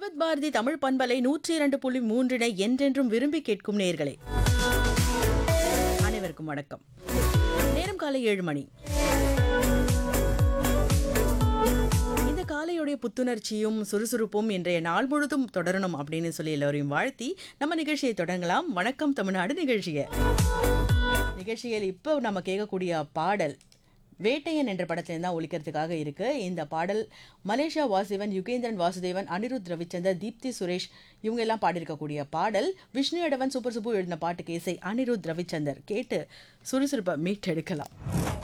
விவத் பாரதி தமிழ் பண்பலை நூற்றி இரண்டு புள்ளி மூன்றினை என்றென்றும் விரும்பி கேட்கும் நேயர்களே அனைவருக்கும் வணக்கம் நேரம் காலை ஏழு மணி இந்த காலையுடைய புத்துணர்ச்சியும் சுறுசுறுப்பும் இன்றைய நாள் முழுதும் தொடரணும் அப்படின்னு சொல்லி எல்லோரையும் வாழ்த்தி நம்ம நிகழ்ச்சியை தொடங்கலாம் வணக்கம் தமிழ்நாடு நிகழ்ச்சியை நிகழ்ச்சியில் இப்போ நம்ம கேட்கக்கூடிய பாடல் வேட்டையன் என்ற படத்துல தான் ஒழிக்கிறதுக்காக இருக்கு இந்த பாடல் மலேசியா வாசுதேவன் யுகேந்திரன் வாசுதேவன் அனிருத் ரவிச்சந்தர் தீப்தி சுரேஷ் இவங்க எல்லாம் பாடியிருக்கக்கூடிய பாடல் விஷ்ணு எடவன் சூப்பர் சுப்பு எழுதின பாட்டுக்கு இசை அனிருத் ரவிச்சந்தர் கேட்டு சுறுசுறுப்பை மீட்டெடுக்கலாம்